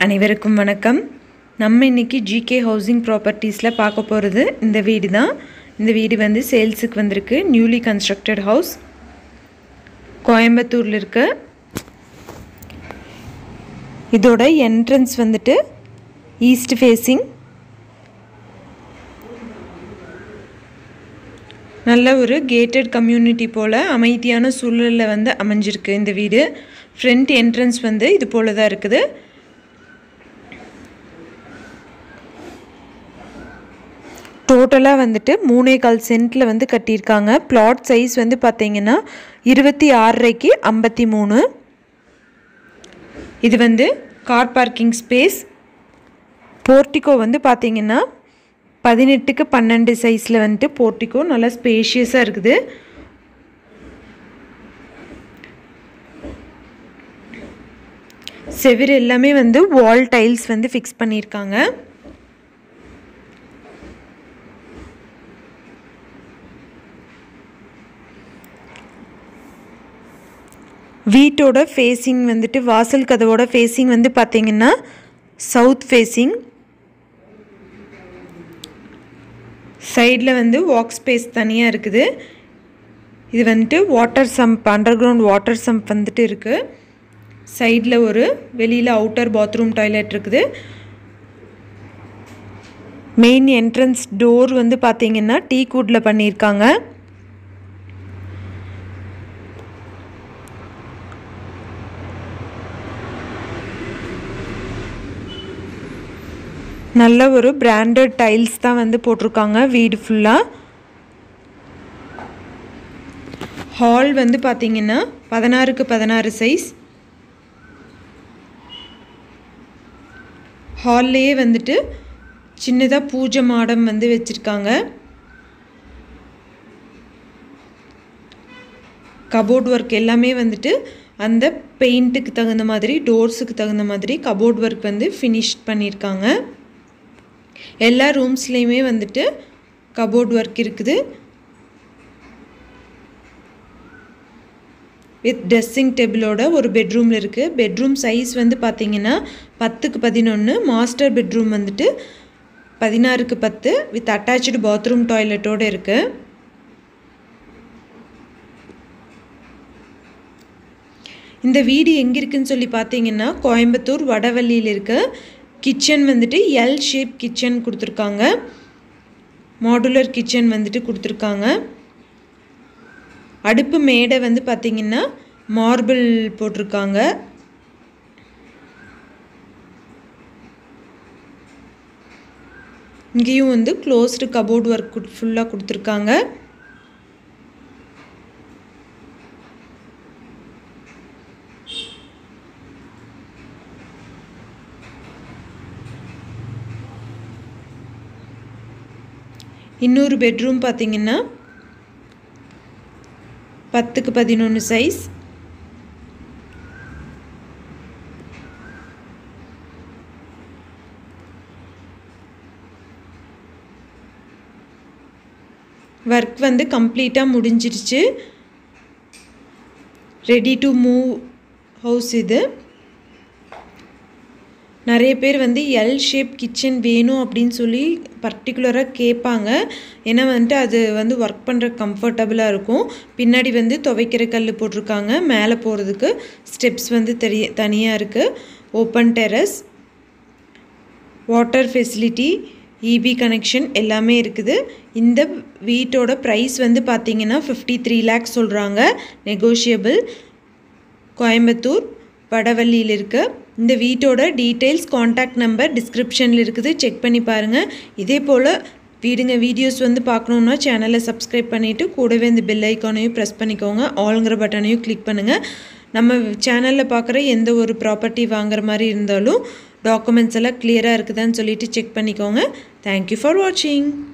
அனைவருக்கும் வணக்கம் நம்ம இன்னைக்கு ஜிகே ஹவுசிங் ப்ராப்பர்ட்டிஸில் பார்க்க போகிறது இந்த வீடு தான் இந்த வீடு வந்து சேல்ஸுக்கு வந்திருக்கு நியூலி கன்ஸ்ட்ரக்டட் ஹவுஸ் கோயம்புத்தூரில் இருக்கு இதோட என்ட்ரன்ஸ் வந்துட்டு ஈஸ்ட் ஃபேஸிங் நல்ல ஒரு கேட்டட் கம்யூனிட்டி போல் அமைதியான சூழலில் வந்து அமைஞ்சிருக்கு இந்த வீடு ஃப்ரண்ட் என்ட்ரன்ஸ் வந்து இது போல தான் இருக்குது டோட்டலாக வந்துட்டு மூணே கால் சென்ட்டில் வந்து கட்டியிருக்காங்க பிளாட் சைஸ் வந்து பார்த்தீங்கன்னா இருபத்தி ஆறரைக்கு ஐம்பத்தி மூணு இது வந்து கார் பார்க்கிங் ஸ்பேஸ் போர்ட்டிகோ வந்து பார்த்தீங்கன்னா பதினெட்டுக்கு பன்னெண்டு சைஸில் வந்துட்டு போர்ட்டிகோ நல்லா ஸ்பேஷியஸாக இருக்குது செவிர் எல்லாமே வந்து வால் டைல்ஸ் வந்து ஃபிக்ஸ் பண்ணியிருக்காங்க வீட்டோட ஃபேஸிங் வந்துட்டு வாசல் கதவோட ஃபேஸிங் வந்து பார்த்தீங்கன்னா சவுத் ஃபேஸிங் சைடில் வந்து வாக் ஸ்பேஸ் தனியாக இருக்குது இது வந்துட்டு water sump underground water sump வந்துட்டு இருக்குது சைடில் ஒரு வெளியில் அவுட்டர் பாத்ரூம் டாய்லெட் இருக்குது மெயின் என்ட்ரன்ஸ் டோர் வந்து பார்த்தீங்கன்னா டீ கூட்டில் பண்ணியிருக்காங்க நல்ல ஒரு பிராண்டட் டைல்ஸ் தான் வந்து போட்டிருக்காங்க வீடு ஃபுல்லாக ஹால் வந்து பார்த்தீங்கன்னா பதினாறுக்கு பதினாறு சைஸ் ஹால்லையே வந்துட்டு சின்னதாக பூஜை மாடம் வந்து வச்சுருக்காங்க கபோர்ட் ஒர்க் எல்லாமே வந்துட்டு அந்த பெயிண்ட்டுக்கு தகுந்த மாதிரி டோர்ஸுக்கு தகுந்த மாதிரி கபோர்ட் ஒர்க் வந்து ஃபினிஷ் பண்ணியிருக்காங்க எல்லா ரூம்ஸ்லேயுமே வந்துட்டு கபோர்ட் ஒர்க் இருக்குது வித் ட்ரெஸ்ஸிங் டேபிளோட ஒரு பெட்ரூமில் இருக்குது பெட்ரூம் சைஸ் வந்து பார்த்தீங்கன்னா பத்துக்கு பதினொன்று மாஸ்டர் பெட்ரூம் வந்துட்டு பதினாறுக்கு பத்து வித் அட்டாச்சு பாத்ரூம் டாய்லெட்டோடு இருக்குது இந்த வீடு எங்கே இருக்குன்னு சொல்லி பார்த்தீங்கன்னா கோயம்புத்தூர் வடவள்ளியில் இருக்க கிச்சன் வந்துட்டு எல் ஷேப் கிச்சன் கொடுத்துருக்காங்க மாடுலர் கிச்சன் வந்துட்டு கொடுத்துருக்காங்க அடுப்பு மேடை வந்து பார்த்திங்கன்னா மார்பிள் போட்டிருக்காங்க இங்கேயும் வந்து க்ளோஸ்டு கபோர்ட் ஒர்க் ஃபுல்லாக கொடுத்துருக்காங்க இன்னொரு பெட்ரூம் பார்த்தீங்கன்னா பத்துக்கு பதினொன்று சைஸ் ஒர்க் வந்து கம்ப்ளீட்டாக முடிஞ்சிருச்சு ரெடி டு மூவ் ஹவுஸ் இது நிறைய பேர் வந்து எல் ஷேப் கிச்சன் வேணும் அப்படின்னு சொல்லி பர்டிகுலராக கேட்பாங்க ஏன்னா வந்துட்டு அது வந்து ஒர்க் பண்ணுற கம்ஃபர்டபுளாக இருக்கும் பின்னாடி வந்து துவைக்கிற கல் போட்டிருக்காங்க மேலே போகிறதுக்கு ஸ்டெப்ஸ் வந்து தெரிய தனியாக இருக்குது open terrace water facility EB connection எல்லாமே இருக்குது இந்த வீட்டோட ப்ரைஸ் வந்து பார்த்தீங்கன்னா ஃபிஃப்டி த்ரீ லேக்ஸ் சொல்கிறாங்க நெகோஷியபிள் கோயம்புத்தூர் வடவள்ளியில் இருக்குது இந்த வீட்டோட டீட்டெயில்ஸ் காண்டாக்ட் நம்பர் டிஸ்கிரிப்ஷனில் இருக்குது செக் பண்ணி பாருங்கள் இதே போல் வீடுங்க வீடியோஸ் வந்து பார்க்கணுன்னா சேனலை சப்ஸ்கிரைப் பண்ணிவிட்டு கூடவே இந்த பெல் ஐக்கானையும் ப்ரெஸ் பண்ணிக்கோங்க ஆளுங்கிற பட்டனையும் கிளிக் பண்ணுங்கள் நம்ம சேனலில் பார்க்குற எந்த ஒரு ப்ராப்பர்ட்டி வாங்குற மாதிரி இருந்தாலும் டாக்குமெண்ட்ஸ் எல்லாம் கிளியராக இருக்குதான்னு சொல்லிட்டு செக் பண்ணிக்கோங்க தேங்க்யூ ஃபார் வாட்சிங்